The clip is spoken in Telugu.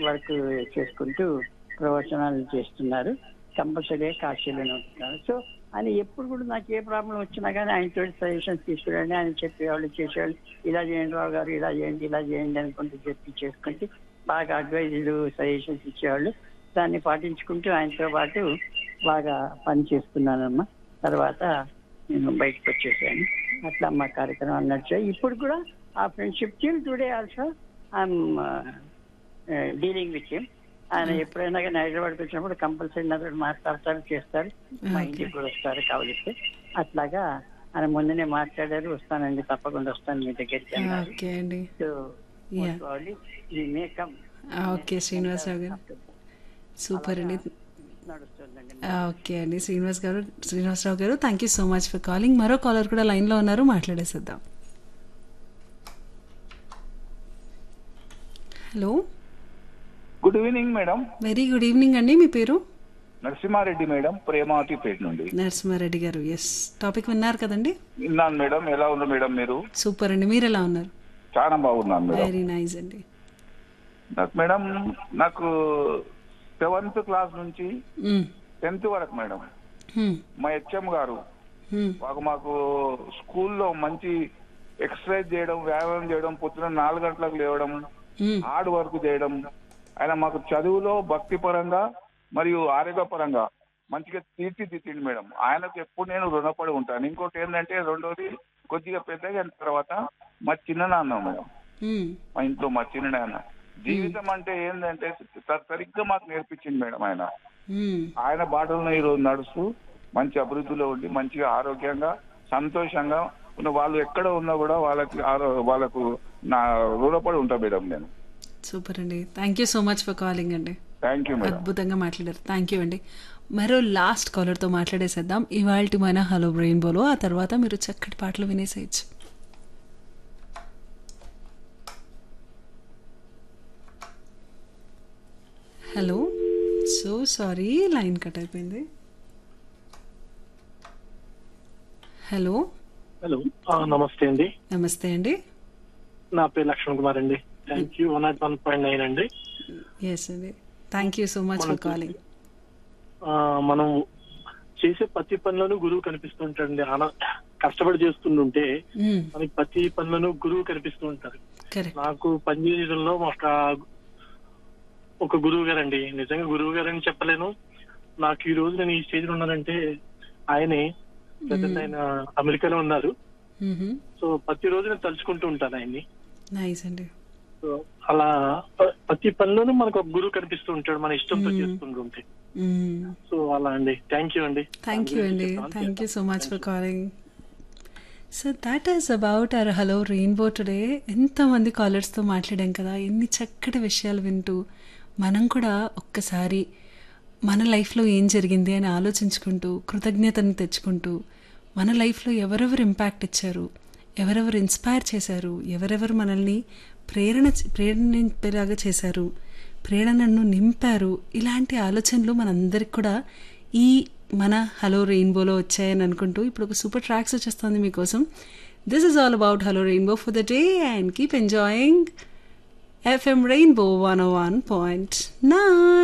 వర్క్ చేసుకుంటూ ప్రవచనాలు చేస్తున్నారు కంపల్సరీగా కాశీలోనే ఉంటున్నారు సో ఆయన ఎప్పుడు కూడా నాకు ఏ ప్రాబ్లం వచ్చినా కానీ ఆయనతో సజెషన్స్ తీసుకురండి ఆయన చెప్పేవాళ్ళు చేసేవాళ్ళు ఇలా చేయండి రావు గారు ఇలా చేయండి ఇలా చేయండి అనుకుంటూ చెప్పి చేసుకుంటూ బాగా అడ్వైజులు సజెషన్స్ ఇచ్చేవాళ్ళు దాన్ని పాటించుకుంటూ ఆయనతో పాటు బాగా పని చేస్తున్నానమ్మా తర్వాత నేను బయటకు వచ్చేసాను అట్లా మా కార్యక్రమం నడిచాయి ఇప్పుడు కూడా ఆ friendship till today also I'm dealing with him ఆయన ఎప్పుడైనా కానీ హైదరాబాద్కి వచ్చినప్పుడు కంపల్సరీ నాతో మాట్లాడతారు చేస్తారు మా Okay. ఇంటికి కూడా వస్తారు కావలిస్తే అట్లాగా ఆయన ముందునే మాట్లాడారు వస్తానండి తప్పకుండా వస్తాను మీ దగ్గరికి అన్నారు ఓకే అండి సో Yeah. ఈ మేకం ఓకే శ్రీనివాసరావు గారు సూపర్ అండి నడుస్తుందండి ఓకే అండి శ్రీనివాస్ గారు శ్రీనివాసరావు గారు thank you so much for calling మరో కాలర్ కూడా లైన్లో ఉన్నారు మాట్లాడేసేద్దాం hello good evening madam very good evening అండి మీ పేరు నరసింహారెడ్డి మేడం ప్రేమావతిపేట నుండి నరసింహారెడ్డి గారు ఎస్ టాపిక్ విన్నారు కదండి విన్నాను మేడం ఎలా ఉంది మేడం మీరు సూపర్ అండి మీరు ఎలా ఉన్నారు చాలా బాగున్నాను మేడం వెరీ నైస్ అండి నాకు మేడం నాకు సెవెంత్ క్లాస్ నుంచి మ్మ్. టెన్త్ వరకు మేడం మ్మ్. మా హెచ్ఎం గారు మ్మ్. మాకు మాకు స్కూల్లో మంచి ఎక్సర్సైజ్ చేయడం వ్యాయామం చేయడం పొద్దున నాలుగు గంటలకు లేవడం మ్మ్. హార్డ్ వర్క్ చేయడం ఆయన మాకు చదువులో భక్తి పరంగా మరియు ఆరోగ్యపరంగా మంచిగా తీర్చిదిద్దింది మేడం ఆయనకు ఎప్పుడు నేను రుణపడి ఉంటాను ఇంకోటి ఏంటంటే రెండోది కొద్దిగా పెద్దగా అయిన తర్వాత మా చిన్న నాన్న మేడం మ్మ్. మా ఇంట్లో మా చిన్న నాన్న జీవితం అంటే ఏంటంటే స- సరిగ్గా మాకు నేర్పించింది మేడం ఆయన మ్మ్. ఆయన బాటలో ఈరోజు నడుస్తూ మంచి అభివృద్ధిలో ఉండి మంచిగా ఆరోగ్యంగా సంతోషంగా ఉన్న వాళ్ళు ఎక్కడ ఉన్నా కూడా వాళ్ళకి ఆరో- వాళ్ళకు నా రుణపడి ఉంటా మేడం నేను సూపర్ అండి thank you so much for calling అండి థ్యాంక్ యూ మేడం అద్భుతంగా మాట్లాడారు థ్యాంక్ యూ అండి మరో లాస్ట్ కాలర్తో మాట్లాడేసేద్దాం ఇవాళ మన హలో రెయిన్బోలో ఆ తర్వాత మీరు చక్కటి పాటలు వినేసేయచ్చు hello so sorry line cut అయిపోయింది హలో హలో ఆ, నమస్తే అండి నమస్తే అండి నా పేరు లక్ష్మణ్ కుమార్ అండి thank you one nought one point nine అండి ఎస్ అండి thank you so much for calling ఆ, మనం చేసే ప్రతి పనిలోనూ గురువు కనిపిస్తుంటాడండి ఆన కష్టపడి చేస్తుంటే మనకి ప్రతి పనిలోనూ గురువు కనిపిస్తూ ఉంటారు కరెక్ట్ నాకు పనిచేయడంలో ఒక ఒక గురువు గారండి నిజంగా గురువు గారని చెప్పలేను నాకు ఈ రోజు నేను ఈ స్టేజ్ లో ఉన్నానంటే ఆయనే ప్రజెంట్ ఆయన అమెరికాలో ఉన్నారు సో ప్రతి రోజు నేను తలుచుకుంటూ ఉంటాను ఆయన్ని నైస్ అండి సో అలా ప- ప్రతి పనిలోనూ మనకు ఒక గురువు కనిపిస్తూ ఉంటాడు మన ఇష్టంతో చేస్తుంటుంటే సో అలా అండి థ్యాంక్ యూ అండి థ్యాంక్ యూ అండి thank you so much for calling so that is about our hello rainbow today ఎంతమంది కాలర్స్తో మాట్లాడాం కదా ఎన్ని చక్కటి విషయాలు వింటూ మనం కూడా ఒక్కసారి మన లైఫ్లో ఏం జరిగింది అని ఆలోచించుకుంటూ కృతజ్ఞతను తెచ్చుకుంటూ మన లైఫ్లో ఎవరెవరు ఇంపాక్ట్ ఇచ్చారు ఎవరెవరు ఇన్స్పైర్ చేశారు ఎవరెవరు మనల్ని ప్రేరణ ప్రేరణింపేలాగా చేశారు ప్రేరణను నింపారు ఇలాంటి ఆలోచనలు మనందరికి కూడా ఈ మన హలో రెయిన్బోలో వచ్చాయని అనుకుంటూ ఇప్పుడు ఒక సూపర్ ట్రాక్స్ వచ్చేస్తుంది మీకోసం this is all about hello rainbow for the day and keep enjoying FM rainbow one o one point nine